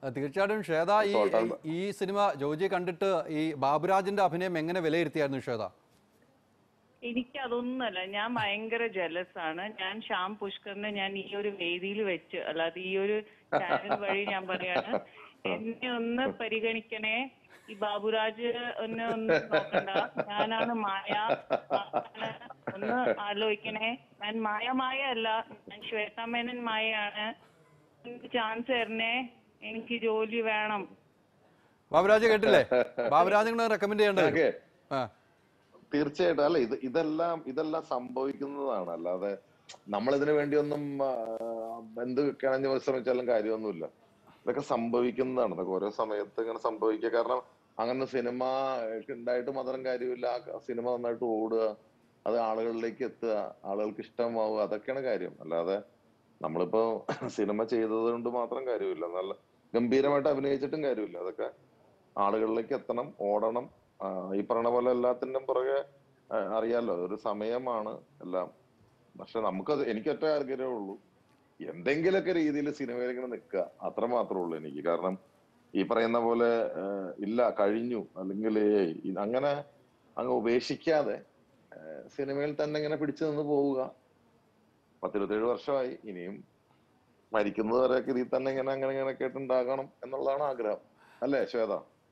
ആ, തീർച്ചയായിട്ടും ശ്വേത ഈ Salt ഈ സിനിമ ജോജി കണ്ടിട്ട് ഈ ബാബുരാജിന്റെ അഭിനയം എങ്ങനെ വിലയിരുത്തിയായിരുന്നു ശ്വേത എനിക്ക് അതൊന്നുമല്ല ഞാൻ ഭയങ്കര ജലസ് ആണ് ഞാൻ ശ്യാം പുഷ്കറിനെ ഞാൻ ഈ ഒരു വേദിയിൽ വെച്ച് അല്ലാതെ ഈ ഒരു ചാനൽ വഴി ഞാൻ പറയാണ് എന്നെ ഒന്ന് പരിഗണിക്കണേ ഈ ബാബുരാജ് ഒന്ന് ഒന്ന് നോക്കണ്ട ഞാനാണ് മായ ആണ്. ഒന്ന് ആലോചിക്കണേ ഞാൻ മായ മായ അല്ല ഞാൻ ശ്വേതാമേനൻ മായയാണ് എനിക്ക് ചാൻസ് തരണേ എനിക്ക് ജോലി വേണം ബാബുരാജ് കേട്ടില്ലേ ബാബുരാജ് നിങ്ങൾ റെക്കമെൻഡ് ചെയ്യേണ്ടത് ഓക്കെ ആ തീർച്ചയായിട്ടും അല്ല ഇത് ഇതെല്ലാം ഇതെല്ലാം സംഭവിക്കുന്നതാണ് അല്ലാതെ നമ്മൾ ഇതിനു വേണ്ടിയൊന്നും ആ, എന്ത് കിണഞ്ഞു ശ്രമിച്ചാലും കാര്യമൊന്നുമില്ല ഇതൊക്കെ സംഭവിക്കുന്നതാണ് ഇതൊക്കെ ഓരോ സമയത്ത് ഇങ്ങനെ സംഭവിക്കുക കാരണം അങ്ങനെ സിനിമ ഉണ്ടായിട്ട് മാത്രം കാര്യമില്ല ആ സിനിമ നന്നായിട്ട് ഓടുക അത് ആളുകളിലേക്ക് എത്തുക ആളുകൾക്ക് ഇഷ്ടമാവുക അതൊക്കെയാണ് കാര്യം അല്ലാതെ നമ്മളിപ്പോ സിനിമ ചെയ്തത് കൊണ്ട് മാത്രം കാര്യമില്ല നല്ല ഗംഭീരമായിട്ട് അഭിനയിച്ചിട്ടും കാര്യമില്ല അതൊക്കെ ആളുകളിലേക്ക് എത്തണം ഓടണം ആ, ഈ പറഞ്ഞ പോലെ എല്ലാത്തിനും പുറകെ ആ, അറിയാലോ ഒരു സമയമാണ് എല്ലാം പക്ഷെ നമുക്കത് എനിക്കൊറ്റ ആഗ്രഹമേ ഉള്ളൂ എന്തെങ്കിലുമൊക്കെ രീതിയിൽ സിനിമയിൽ ഇങ്ങനെ നിൽക്കുക അത്ര മാത്രമേ ഉള്ളൂ എനിക്ക് കാരണം ഈ പറയുന്ന പോലെ ആ, ഇല്ല കഴിഞ്ഞു അല്ലെങ്കിൽ ഏയ് ഇത് അങ്ങനെ അങ്ങ് ഉപേക്ഷിക്കാതെ ആ, സിനിമയിൽ തന്നെ ഇങ്ങനെ പിടിച്ചു നിന്ന് പോവുക പത്തിരുപത്തേഴ് വർഷമായി ഇനിയും മരിക്കുന്നത് വരെയൊക്കെ ഇതിൽ തന്നെ ഇങ്ങനെ അങ്ങനെ ഇങ്ങനെ കേട്ടുണ്ടാകണം എന്നുള്ളതാണ് ആഗ്രഹം അല്ലേ Shweta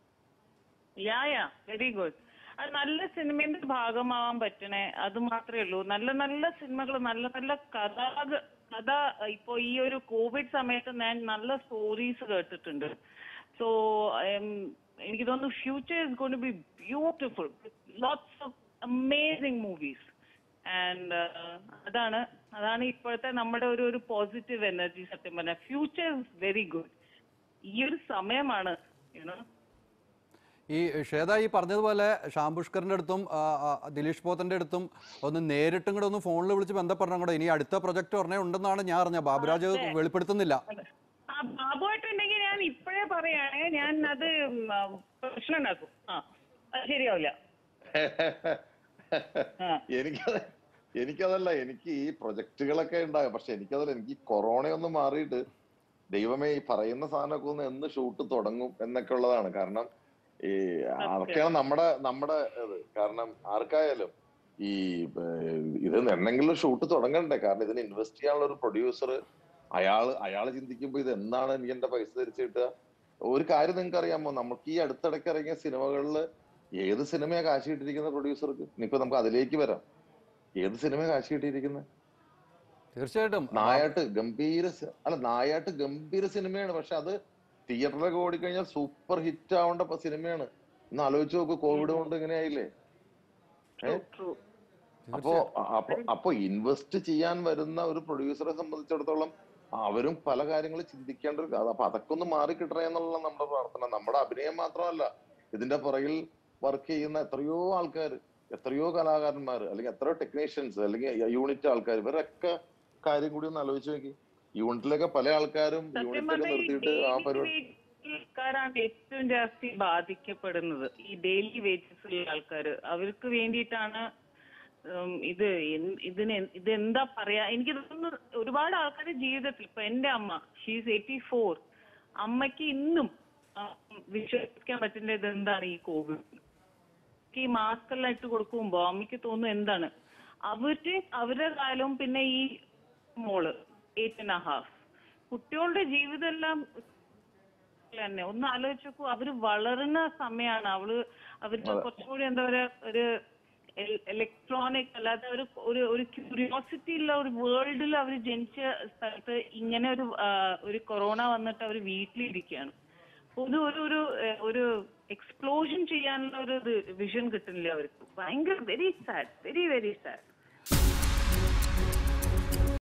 yeah yeah very good അത് നല്ല സിനിമയുടെ ഭാഗമാവാൻ പറ്റണേ അത് മാത്രമേ ഉള്ളൂ നല്ല നല്ല സിനിമകൾ നല്ല നല്ല കഥ കഥ ഇപ്പൊ ഈ ഒരു കോവിഡ് സമയത്ത് ഞാൻ നല്ല സ്റ്റോറീസ് കേട്ടിട്ടുണ്ട് സോ എനിക്ക് തോന്നുന്നു future is gonna be beautiful lots of amazing movies and അതാണ് അതാണ് ഇപ്പോഴത്തെ നമ്മുടെ ഒരു ഒരു പോസിറ്റീവ് എനർജി സത്യം പറഞ്ഞാൽ ഫ്യൂച്ചർ ഇസ് വെരി ഗുഡ് ഈ ഒരു സമയമാണ് യുനോ ഈ ശ്വേത ഈ പറഞ്ഞതുപോലെ ശ്യാം പുഷ്കറിന്റെ അടുത്തും ആ, ആ, ദിലീഷ് പോത്തന്റെ അടുത്തും ഒന്ന് നേരിട്ടും കൂടെ ഒന്ന് ഫോണിൽ വിളിച്ച് ബന്ധപ്പെടണം കൂടെ ഇനി അടുത്ത പ്രൊജക്ട് ഉടനെ ഉണ്ടെന്നാണ് ഞാൻ അറിഞ്ഞത് ബാബുരാജ് വെളിപ്പെടുത്തുന്നില്ല ആ ബാബുവായിട്ടുണ്ടെങ്കിൽ ഞാൻ ഇപ്പോഴേ പറയാണേ ഞാൻ അത് ഉം, ആ, പ്രശ്നം ഉണ്ടാക്കും ആ അത് ശരിയാവില്ല ആ. എനിക്കത് എനിക്കതല്ല എനിക്ക് ഈ പ്രൊജക്ടുകളൊക്കെ ഉണ്ടാകും പക്ഷെ എനിക്കതല്ല എനിക്ക് ഈ കൊറോണയൊന്ന് മാറിയിട്ട് ദൈവമേ ഈ പറയുന്ന സാധനമൊക്കെ ഒന്ന് എന്ന് ഷൂട്ട് തുടങ്ങും എന്നൊക്കെ ഉള്ളതാണ് കാരണം ഈ അതൊക്കെയാണ് നമ്മുടെ നമ്മുടെ ഇത് കാരണം ആർക്കായാലും ഈ ഏർ, ഇത് എന്തെങ്കിലും ഷൂട്ട് തുടങ്ങണ്ടേ കാരണം ഇതിന് ഇൻവെസ്റ്റ് ചെയ്യാനുള്ള ഒരു പ്രൊഡ്യൂസർ അയാള് അയാള് ചിന്തിക്കുമ്പോ ഇത് എന്നാണ് എനിക്ക് എന്റെ പൈസ തിരിച്ചു കിട്ടുക ഒരു കാര്യം നിങ്ങൾക്ക് അറിയാമോ നമുക്ക് ഈ അടുത്തിടയ്ക്ക് ഇറങ്ങിയ സിനിമകളിൽ ഏത് സിനിമയാ കാശ് കിട്ടിയിരിക്കുന്ന പ്രൊഡ്യൂസർക്ക് ഇനിയിപ്പോ നമുക്ക് അതിലേക്ക് വരാം ഏത് സിനിമ കാശ് കിട്ടിയിരിക്കുന്നത് തീർച്ചയായിട്ടും നായാട്ട് ഗംഭീര സി- അല്ല നായാട്ട് ഗംഭീര സിനിമയാണ് പക്ഷെ അത് തിയേറ്ററിലൊക്കെ ഓടിക്കഴിഞ്ഞാൽ സൂപ്പർ ഹിറ്റ് ആവേണ്ട പ- സിനിമയാണ് ഒന്ന് ആലോചിച്ച് നോക്ക് കോവിഡ് കൊണ്ട് ഇങ്ങനെ ആയില്ലേ True, true. അപ്പോ അപ്പൊ അപ്പൊ ഇൻവെസ്റ്റ് ചെയ്യാൻ വരുന്ന ഒരു പ്രൊഡ്യൂസറെ സംബന്ധിച്ചിടത്തോളം അവരും പല കാര്യങ്ങൾ ചിന്തിക്കേണ്ട ഒരു കാ- അപ്പൊ അതൊക്കെ ഒന്ന് മാറി കിട്ടണേ എന്നുള്ള നമ്മുടെ പ്രാർത്ഥന നമ്മുടെ അഭിനയം മാത്രമല്ല ഇതിന്റെ പുറകിൽ വർക്ക് ചെയ്യുന്ന എത്രയോ ആൾക്കാർ എത്രയോ കലാകാരന്മാർ അല്ലെങ്കിൽ എത്രയോ ടെക്നീഷ്യൻസ് അല്ലെങ്കിൽ യൂണിറ്റ് ആൾക്കാർ ഇവരൊക്കെ കാര്യം കൂടി ഒന്ന് ആലോചിച്ച് നോക്കി യൂണിറ്റിലൊക്കെ പല ആൾക്കാരും സത്യം യൂണിറ്റൊക്കെ പറഞ്ഞാൽ ഈ നിർത്തിയിട്ട് ആ ഡെയിലി പരിപാടി വേജസിൽക്കാരാണ് ഏറ്റവും ജാസ്തി ബാധിക്കപ്പെടുന്നത് ഈ ഡെയിലി വേജസിലുള്ള ആൾക്കാർ അവർക്ക് വേണ്ടിയിട്ടാണ് ഉം, ഇത് എന്ത് ഇതിന് എന്ത് ഇതെന്താ പറയാ എനിക്ക് തോന്നുന്നു ഒരുപാട് ആൾക്കാരുടെ ജീവിതത്തിൽ ഇപ്പൊ എന്റെ അമ്മ ഷീസ് എയ്റ്റി ഫോർ അമ്മയ്ക്ക് ഇന്നും ആ, വിശ്വസിക്കാൻ പറ്റുന്ന ഇത് എന്താണ് ഈ കോവിഡ് ഈ മാസ്ക് എല്ലാം ഇട്ട് കൊടുക്കുമ്പോ അമ്മയ്ക്ക് തോന്നുന്നു എന്താണ് അവര് അവരുടെ കാലവും പിന്നെ ഈ മോള് എയ്റ്റ് ആൻഡ് ഹാഫ് കുട്ടികളുടെ ജീവിതം എല്ലാം തന്നെ ഒന്ന് ആലോചിച്ച് നോക്കൂ അവര് വളരുന്ന സമയമാണ് അവള് അവർക്ക് കുറച്ചുകൂടി എന്താ പറയാ ഒരു ഇലക്ട്രോണിക് അല്ലാതെ ഒരു ഒരു ഒരു ക്യൂരിയോസിറ്റി ഉള്ള ഒരു വേൾഡിൽ അവർ ജനിച്ച സ്ഥലത്ത് ഇങ്ങനെ ഒരു ആ, ഒരു കൊറോണ വന്നിട്ട് അവർ വീട്ടിലിരിക്കുകയാണ് ഒരു ഒരു ഒരു ഏഹ്, ഒരു എക്സ്പ്ലോഷൻ ചെയ്യാനുള്ള ഒരു വിഷൻ കിട്ടുന്നില്ല അവർക്ക് ഭയങ്കര very sad very very sad